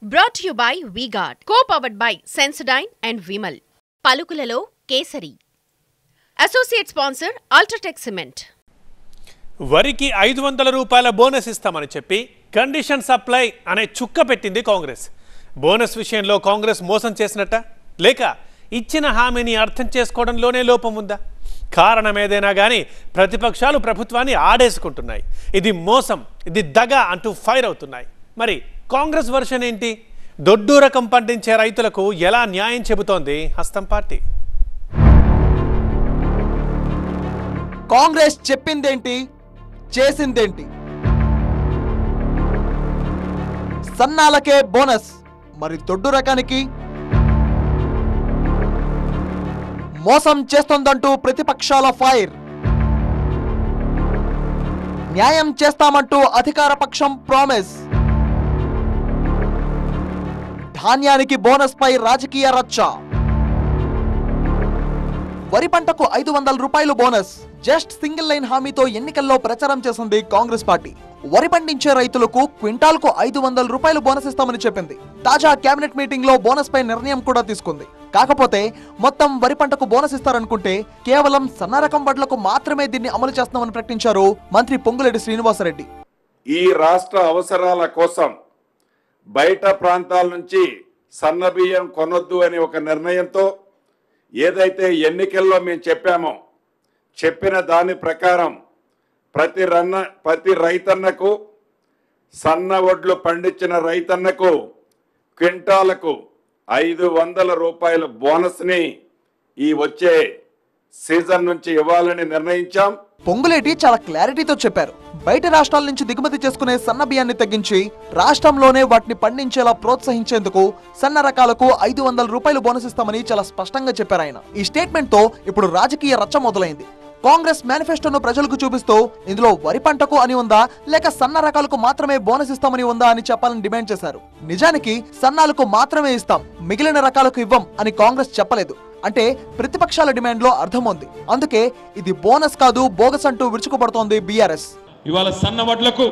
brought you by V Guard co powered by Sensodyne and Vimal పలుకులలో Kesari associate sponsor UltraTech cement వరికి ఐదు వందల రూపాయల బోనస్ ఇస్తామని చెప్పి కండిషన్ సప్లై అనే చుక్క పెట్టింది కాంగ్రెస్ బోనస్ విషయంలో కాంగ్రెస్ మోసం చేసినట్ట లేక ఇచ్చిన హామీని అర్థం చేసుకోవడంలోనే లోపం ఉందా కారణం ఏదైనా కానీ ప్రతిపక్షాలు ప్రభుత్వాన్ని ఆడేసుకుంటున్నాయి ఇది మోసం ఇది దగ అంటూ ఫైర్ అవుతున్నాయి మరి కాంగ్రెస్ వర్షన్ ఏంటి దొడ్డు రకం పండించే రైతులకు ఎలా న్యాయం చెబుతోంది హస్తం పార్టీ కాంగ్రెస్ చెప్పిందేంటి చేసిందేంటి సన్నాలకే బోనస్ మరి దొడ్డు రకానికి మోసం చేస్తోందంటూ ప్రతిపక్షాల ఫైర్ న్యాయం చేస్తామంటూ అధికార పక్షం ప్రామిస్ ధాన్యానికి బోనస్ పై రాజకీయ రచ్చ వరి పంటకు ఐదు వందల రూపాయలు బోనస్ జస్ట్ సింగిల్ లైన్ హామీతో ఎన్నికల్లో ప్రచారం చేసింది కాంగ్రెస్ పార్టీ వరి పండించే రైతులకు క్వింటాల్కు ఐదు వందల రూపాయలు బోనస్ ఇస్తామని చెప్పింది తాజా కేబినెట్ మీటింగ్ లో బోనస్ పై నిర్ణయం కూడా తీసుకుంది కాకపోతే మొత్తం వరి పంటకు బోనస్ ఇస్తారనుకుంటే కేవలం సన్న రకం వడ్లకు మాత్రమే దీన్ని అమలు చేస్తామని ప్రకటించారు మంత్రి పొంగులేటి శ్రీనివాసరెడ్డి ఈ రాష్ట్ర అవసరాల కోసం బయట ప్రాంతాల నుంచి సన్నబియ్యం కొనొద్దు అనే ఒక నిర్ణయంతో ఏదైతే ఎన్నికల్లో మేము చెప్పామో చెప్పిన దాని ప్రకారం ప్రతి రన్న ప్రతి రైతన్నకు సన్న వడ్లు పండించిన రైతన్నకు క్వింటాలకు ఐదు వందల రూపాయల బోనస్ని ఈ వచ్చే సీజన్ నుంచి ఇవ్వాలని నిర్ణయించాం పొంగులేటి చాలా క్లారిటీతో చెప్పారు బయట రాష్ట్రాల నుంచి దిగుమతి చేసుకునే సన్న బియ్యాన్ని తగ్గించి రాష్ట్రంలోనే వాటిని పండించేలా ప్రోత్సహించేందుకు సన్న రకాలకు ఐదు వందల రూపాయలు బోనస్ ఇస్తామని చాలా స్పష్టంగా చెప్పారు ఆయన ఈ స్టేట్మెంట్ తో ఇప్పుడు రాజకీయ రచ్చ మొదలైంది కాంగ్రెస్ మేనిఫెస్టోను ప్రజలకు చూపిస్తూ ఇందులో వరి పంటకు అని ఉందా లేక సన్న రకాలకు మాత్రమే బోనస్ ఇస్తామని ఉందా అని చెప్పాలని డిమాండ్ చేశారు నిజానికి సన్నాలకు మాత్రమే ఇస్తాం మిగిలిన రకాలకు ఇవ్వం అని కాంగ్రెస్ చెప్పలేదు అంటే ప్రతిపక్షాల డిమాండ్ లో అర్థం ఉంది అందుకే ఇది బోనస్ కాదు బోగస్ అంటూ విరుచుకుపడుతోంది బీఆర్ఎస్ ఇవాళ సన్న వడ్లకు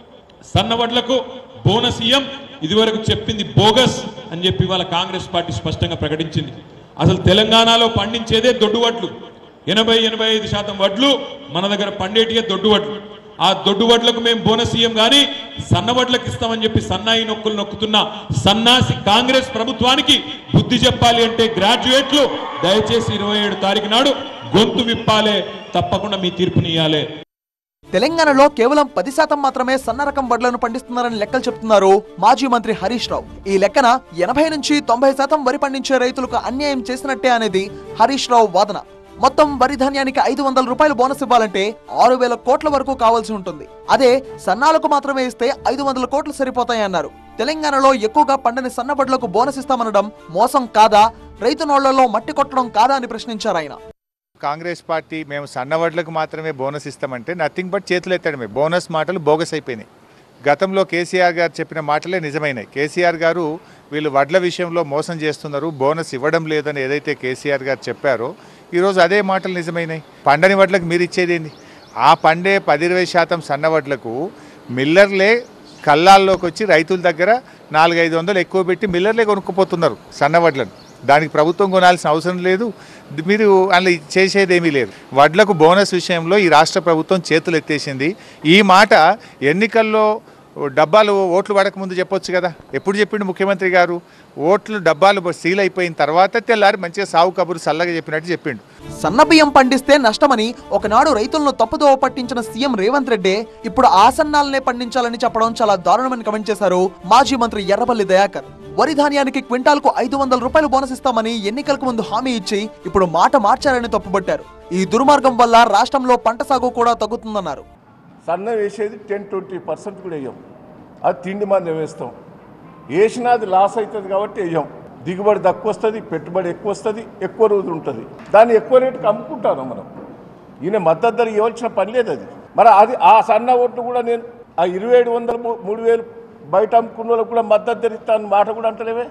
సన్న వడ్లకు బోనస్ ఇయ్యం ఇదివరకు చెప్పింది బోగస్ అని చెప్పి ఇవాళ కాంగ్రెస్ పార్టీ స్పష్టంగా ప్రకటించింది అసలు తెలంగాణలో పండించేదే దొడ్డు వడ్లు ఎనభై ఎనభై ఐదు శాతం వడ్లు మన దగ్గర పండేటియే దొడ్డు వడ్లు ఆ దొడ్డు వడ్లకు మేము బోనస్ ఇయ్యం కానీ సన్న వడ్లకు ఇస్తామని చెప్పి సన్నాయి నొక్కులు నొక్కుతున్న సన్నాసి కాంగ్రెస్ ప్రభుత్వానికి బుద్ధి చెప్పాలి అంటే గ్రాడ్యుయేట్లు దయచేసి ఇరవై ఏడు తారీఖు నాడు గొంతు విప్పాలే తప్పకుండా మీ తీర్పునియ్యాలే తెలంగాణలో కేవలం పది శాతం మాత్రమే సన్న రకం వడ్లను పండిస్తున్నారని లెక్కలు చెప్తున్నారు మాజీ మంత్రి హరీష్ రావు ఈ లెక్కన ఎనభై నుంచి తొంభై శాతం వరి పండించే రైతులకు అన్యాయం చేసినట్టే అనేది హరీష్ రావు వాదన మొత్తం వరి ధాన్యానికి ఐదు వందల రూపాయలు బోనస్ ఇవ్వాలంటే ఆరు వేల కోట్ల వరకు కావాల్సి ఉంటుంది అదే సన్నాలకు మాత్రమే ఇస్తే ఐదు వందల కోట్లు సరిపోతాయన్నారు తెలంగాణలో ఎక్కువగా పండని సన్న వడ్లకు బోనస్ ఇస్తామనడం మోసం కాదా రైతు నోళ్లలో మట్టి కొట్టడం కాదా అని ప్రశ్నించారు ఆయన కాంగ్రెస్ పార్టీ మేము సన్నవడ్లకు మాత్రమే బోనస్ ఇస్తామంటే నథింగ్ బట్ చేతులు ఎత్తడమే బోనస్ మాటలు బోగస్ అయిపోయినాయి గతంలో కేసీఆర్ గారు చెప్పిన మాటలే నిజమైనాయి కేసీఆర్ గారు వీళ్ళు వడ్ల విషయంలో మోసం చేస్తున్నారు బోనస్ ఇవ్వడం లేదని ఏదైతే కేసీఆర్ గారు చెప్పారో ఈరోజు అదే మాటలు నిజమైనాయి పండని వడ్లకు మీరు ఇచ్చేదేంది ఆ పండే పది ఇరవై శాతం సన్న వడ్లకు మిల్లర్లే కళ్ళాల్లోకి వచ్చి రైతుల దగ్గర నాలుగైదు వందలు ఎక్కువ పెట్టి మిల్లర్లే కొనుక్కుపోతున్నారు సన్న వడ్లను దానికి ప్రభుత్వం కొనాల్సిన అవసరం లేదు ది- మీరు అందులో చేసేది ఏమీ లేదు వడ్లకు బోనస్ విషయంలో ఈ రాష్ట్ర ప్రభుత్వం చేతులు ఎత్తేసింది ఈ మాట ఎన్నికల్లో డబ్బాలు ఓట్లు పడక ముందు చెప్పొచ్చు కదా ఎప్పుడు చెప్పిండు ముఖ్యమంత్రి గారు ఓట్లు డబ్బాలు సీల్ అయిపోయిన తర్వాత తెల్లారి మంచిగా సాగు కబురు చల్లగా చెప్పినట్టు చెప్పిండు సన్నబియ్యం పండిస్తే నష్టమని ఒకనాడు రైతులను తప్పుదోవ పట్టించిన సీఎం రేవంత్ రెడ్డి ఇప్పుడు ఆ సన్నాలనే పండించాలని చెప్పడం చాలా దారుణమని కమెంట్ చేశారు మాజీ మంత్రి ఎర్రబల్లి దయాకర్ వరి ధాన్యానికి క్వింటాల్కు ఐదు వందల రూపాయలు బోనస్ ఇస్తామని ఎన్నికలకు ముందు హామీ ఇచ్చి ఇప్పుడు మాట మార్చారని తప్పుపట్టారు ఈ దుర్మార్గం వల్ల రాష్ట్రంలో పంట సాగు కూడా తగ్గుతుందన్నారు సన్న వేసేది టెన్ ట్వంటీ పర్సెంట్ కూడా వేయం అది తిండి మంది వేస్తాం వేసినా అది లాస్ అవుతుంది కాబట్టి వేయం దిగుబడి తక్కువ వస్తుంది పెట్టుబడి ఎక్కువ వస్తుంది ఎక్కువ రోజులు ఉంటుంది దాన్ని ఎక్కువ రేటుకి అమ్ముకుంటాను మనం ఈయన మద్దతు ధర ఇవ్వాల్సిన పని లేదు అది మరి అది ఆ సన్న ఓట్లు కూడా నేను ఆ ఇరవై ఏడు వందలు మూ- మూడు వేలు బయట అమ్ముకున్న వాళ్ళకు కూడా మద్దతు ధర ఇస్తాను మాట కూడా అంటలేవే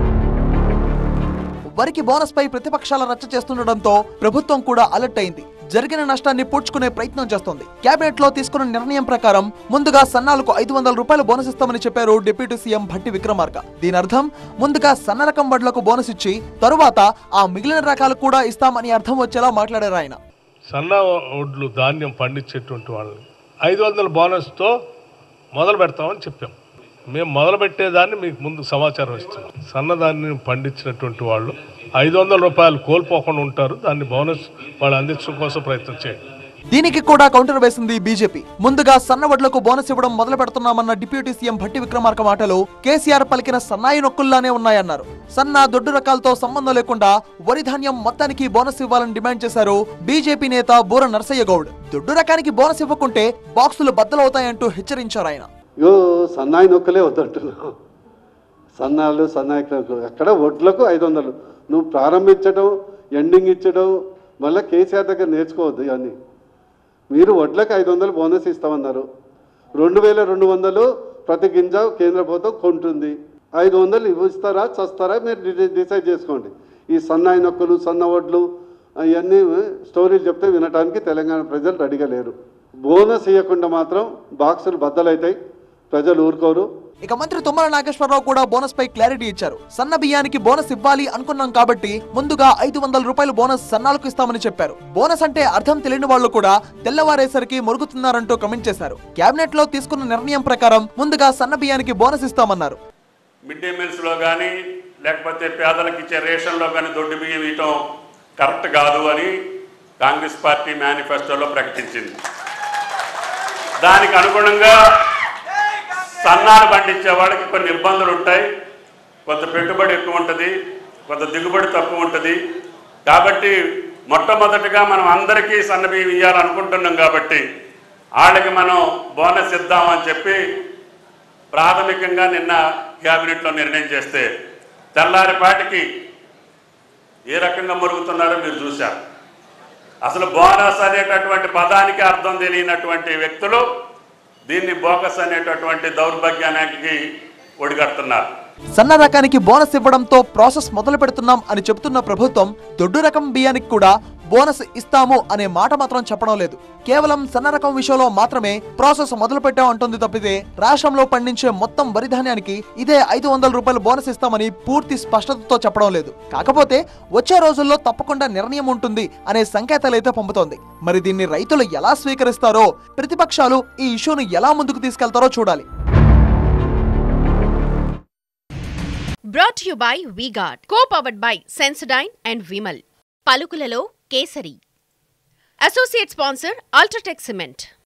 వరికి బోనస్ పై ప్రతిపక్షాల రచ్చ చేస్తుండటంతో ప్రభుత్వం కూడా అలర్ట్ అయింది జరిగిన నష్టాన్ని పూడ్చుకునే ప్రయత్నం చేస్తోంది కేబినెట్ లో తీసుకున్న నిర్ణయం ప్రకారం ముందుగా సన్నాలకు ఐదు వందల రూపాయలు బోనస్ ఇస్తామని చెప్పారు డిప్యూటీ సీఎం భట్టి విక్రమార్క దీని అర్థం ముందుగా సన్న రకం వడ్లకు బోనస్ ఇచ్చి తరువాత ఆ మిగిలిన రకాలు కూడా ఇస్తామని అర్థం వచ్చేలా మాట్లాడారు ఆయన సన్న ఒడ్లు ధాన్యం పండించేటువంటి వాళ్ళని ఐదు వందల బోనస్తో మొదలు పెడతామని చెప్పాం మేము మొదలు పెట్టేదాన్ని మీకు ముందు సమాచారం ఇస్తున్నాం సన్నధాన్యం పండించినటువంటి వాళ్ళు ఐదు వందల రూపాయలు కోల్పోకుండా ఉంటారు దాన్ని బోనస్ వాళ్ళు అందించడం కోసం ప్రయత్నం చేయండి దీనికి కూడా కౌంటర్ వేసింది బీజేపీ ముందుగా సన్న వడ్లకు బోనస్ ఇవ్వడం మొదలు పెడుతున్నామన్న డిప్యూటీ సీఎం భట్టి విక్రమార్క మాటలు కేసీఆర్ పలికిన సన్నాయి నొక్కుల్లానే ఉన్నాయన్నారు సన్న దొడ్డు రకాలతో సంబంధం లేకుండా వరి ధాన్యం మొత్తానికి బోనస్ ఇవ్వాలని డిమాండ్ చేశారు బీజేపీ నేత బూర నర్సయ్య గౌడ్ దొడ్డు రకానికి బోనస్ ఇవ్వకుంటే బాక్సులు బద్దలవుతాయంటూ హెచ్చరించారు ఆయన యో సన్నాయి నొక్కలే వద్దంటున్నావు సన్నాలు సన్నాయి అక్కడ వడ్లకు ఐదు వందలు నువ్వు ప్రారంభించడం ఎండింగ్ ఇచ్చడం మళ్ళీ కేసీఆర్ దగ్గర నేర్చుకోవద్దు ఇవన్నీ మీరు వడ్లకు ఐదు వందలు బోనస్ ఇస్తామన్నారు రెండు వేల రెండు వందలు ప్రతి గింజ కేంద్ర ప్రభుత్వం కొంటుంది ఐదు వందలు ఇవి ఇస్తారా చస్తారా మీరు డి- డిసైడ్ చేసుకోండి ఈ సన్నాయి నొక్కలు సన్న వడ్లు అవన్నీ స్టోరీలు చెప్తే వినడానికి తెలంగాణ ప్రజలు రెడీగా లేరు బోనస్ ఇవ్వకుండా మాత్రం బాక్సులు బద్దలవుతాయి ప్రజలు ఊరుకోరు ఇక మంత్రి తుమ్మల నాగేశ్వరరావు కూడా బోనస్ పై క్లారిటీ ఇచ్చారు సన్న బియ్యానికి బోనస్ ఇవ్వాలి అనుకున్నాం కాబట్టి ముందుగా ఐదు వందల రూపాయలు బోనస్ సన్నాలకు ఇస్తామని చెప్పారు బోనస్ అంటే అర్థం తెలియని వాళ్ళు కూడా తెల్లవారేసరికి మురుగుతున్నారంటూ కమెంట్ చేశారు కేబినెట్ లో తీసుకున్న నిర్ణయం ప్రకారం ముందుగా సన్న బియ్యానికి బోనస్ ఇస్తామన్నారు మిడ్ డే మీల్స్లో కానీ లేకపోతే పేదలకు ఇచ్చే రేషన్లో కానీ దొడ్డు బియ్యం ఇవ్వటం కరెక్ట్ కాదు అని కాంగ్రెస్ పార్టీ మేనిఫెస్టోలో ప్రకటించింది దానికి అనుగుణంగా సన్నాలు పండించే వాళ్ళకి కొన్ని ఇబ్బందులు ఉంటాయి కొంత పెట్టుబడి ఎక్కువ ఉంటుంది కొంత దిగుబడి తక్కువ ఉంటుంది కాబట్టి మొట్టమొదటిగా మనం అందరికీ సన్న బియ్యం ఇవ్వాలనుకుంటున్నాం కాబట్టి వాళ్ళకి మనం బోనస్ ఇద్దామని చెప్పి ప్రాథమికంగా నిన్న క్యాబినెట్లో నిర్ణయం చేస్తే తెల్లారిపాటికి ఏ రకంగా మురుగుతున్నారో మీరు చూశారు అసలు బోనస్ అనేటటువంటి పదానికి అర్థం తెలియనటువంటి వ్యక్తులు దీన్ని బోకస్ అనేటటువంటి దౌర్భాగ్యానికి ఒడిగడుతున్నారు సన్న రకానికి బోనస్ ఇవ్వడంతో ప్రాసెస్ మొదలు పెడుతున్నాం అని చెబుతున్న ప్రభుత్వం దొడ్డు రకం బియ్యానికి కూడా బోనస్ ఇస్తాము అనే మాట మాత్రం చెప్పడం లేదు కేవలం సన్న రకం విషయంలో మాత్రమే ప్రాసెస్ మొదలు పెట్టాం అంటుంది తప్పితే రాష్ట్రంలో పండించే మొత్తం వరి ధాన్యానికి ఇదే ఐదు వందల రూపాయలు బోనస్ ఇస్తామని పూర్తి స్పష్టతతో చెప్పడం లేదు కాకపోతే వచ్చే రోజుల్లో తప్పకుండా నిర్ణయం ఉంటుంది అనే సంకేతాలైతే పంపుతోంది మరి దీన్ని రైతులు ఎలా స్వీకరిస్తారో ప్రతిపక్షాలు ఈ ఇష్యూను ఎలా ముందుకు తీసుకెళ్తారో చూడాలి brought you by V Guard co powered by Sensodyne and Vimal పలుకులలో Kesari associate sponsor UltraTech cement